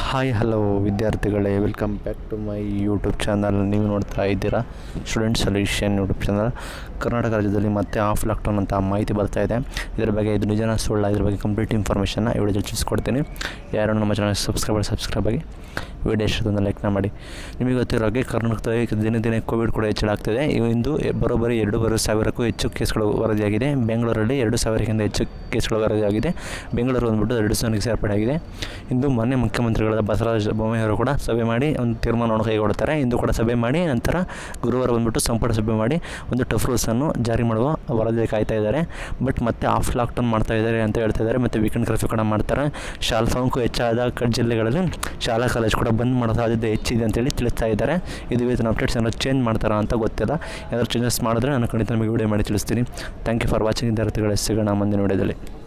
hi hello ವಿದ್ಯಾರ್ಥಿಗಳೇ welcome back to my YouTube channel ನೀವು ನೋಡ್ತಾ ಇದ್ದೀರಾ student solution YouTube channel Karnataka ರಾಜ್ಯದಲ್ಲಿ ಮತ್ತೆ ಆಫ್ ಲಾಕ್ಡೌನ್ ಅಂತ ಮಾಹಿತಿ ಬರ್ತಾ ಇದೆ ಇದರ ಬಗ್ಗೆ ಇದು ನಿಜನ ಸುಳ್ಳ ಇದ್ರ ಬಗ್ಗೆ ಕಂಪ್ಲೀಟ್ ಇನ್ಫಾರ್ಮೇಷನ್ನ ಈ ವಿಡಿಯೋದಲ್ಲಿ ತಿಳಿಸ್ಕೊಡ್ತೀನಿ ಯಾರು ನಮ್ಮ ಚಾನಲ್ ಸಬ್ಸ್ಕ್ರೈಬ್ ಸಬ್ಸ್ಕ್ರೈಬ್ ಆಗಿ ವಿಡಿಯೋ ಇಷ್ಟೊಂದು ಲೈಕ್ನ ಮಾಡಿ ನಿಮಗೆ ಗೊತ್ತಿರೋ ಹಾಗೆ ಕರ್ನಾಟಕದಲ್ಲಿ ದಿನ ದಿನ ಕೋವಿಡ್ ಕೂಡ ಹೆಚ್ಚಳಾಗ್ತಿದೆ ಇಂದು ಬರೋಬ್ಬರಿ ಎರಡೂವರೆ ಸಾವಿರಕ್ಕೂ ಹೆಚ್ಚು ಕೇಸ್ಗಳು ವರದಿಯಾಗಿದೆ ಬೆಂಗಳೂರಲ್ಲಿ ಎರಡು ಸಾವಿರಕ್ಕಿಂತ ಹೆಚ್ಚು ಕೇಸ್ಗಳು ವರದಿಯಾಗಿದೆ ಬೆಂಗಳೂರು ಬಂದ್ಬಿಟ್ಟು ಎರಡು ಸಾವಿರಕ್ಕೆ ಸೇರ್ಪಡೆಯಾಗಿದೆ ಇಂದು ಮೊನ್ನೆ ಮುಖ್ಯಮಂತ್ರಿಗಳಾದ ಬಸವರಾಜ ಬೊಮ್ಮಾಯಿಯವರು ಕೂಡ ಸಭೆ ಮಾಡಿ ಒಂದು ತೀರ್ಮಾನವನ್ನು ಕೈಗೊಳ್ಳುತ್ತಾರೆ ಇಂದು ಕೂಡ ಸಭೆ ಮಾಡಿ ನಂತರ ಗುರುವಾರ ಬಂದ್ಬಿಟ್ಟು ಸಂಪುಟ ಸಭೆ ಮಾಡಿ ಒಂದು ಟಫ್ ರೂಲ್ಸನ್ನು ಜಾರಿ ಮಾಡುವ ವರದಿ ಕಾಯ್ತಾ ಇದ್ದಾರೆ ಬಟ್ ಮತ್ತೆ ಆಫ್ ಲಾಕ್ಡೌನ್ ಮಾಡ್ತಾ ಇದ್ದಾರೆ ಅಂತ ಹೇಳ್ತಾ ಇದ್ದಾರೆ ಮತ್ತು ವೀಕೆಂಡ್ ಕರ್ಫ್ಯೂ ಕೂಡ ಮಾಡ್ತಾರೆ ಶಾಲಾ ಸೋಂಕು ಹೆಚ್ಚಾದ ಕ- ಜಿಲ್ಲೆಗಳಲ್ಲಿ ಶಾಲಾ ಕಾಲೇಜ್ ಕೂಡ ಬಂದ್ ಮಾಡೋ ಸಾಧ್ಯತೆ ಹೆಚ್ಚಿದೆ ಅಂತೇಳಿ ತಿಳಿಸ್ತಾ ಇದ್ದಾರೆ ಇದು ಇವತ್ತಿನ ಅಪ್ಡೇಟ್ಸ್ ಏನಾದ್ರು ಚೇಂಜ್ ಮಾಡ್ತಾರಾ ಅಂತ ಗೊತ್ತಿಲ್ಲ ಏನಾದ್ರು ಚೇಂಜಸ್ ಮಾಡಿದ್ರೆ ನಾನು ಖಂಡಿತ ನಿಮಗೆ ವಿಡಿಯೋ ಮಾಡಿ ತಿಳಿಸ್ತೀನಿ ಥ್ಯಾಂಕ್ ಯು ಫಾರ್ ವಾಚಿಂಗ್ ವಿದ್ಯಾರ್ಥಿಗಳೇ ಸಿಗೋಣ ಮುಂದಿನ ವಿಡಿಯೋದಲ್ಲಿ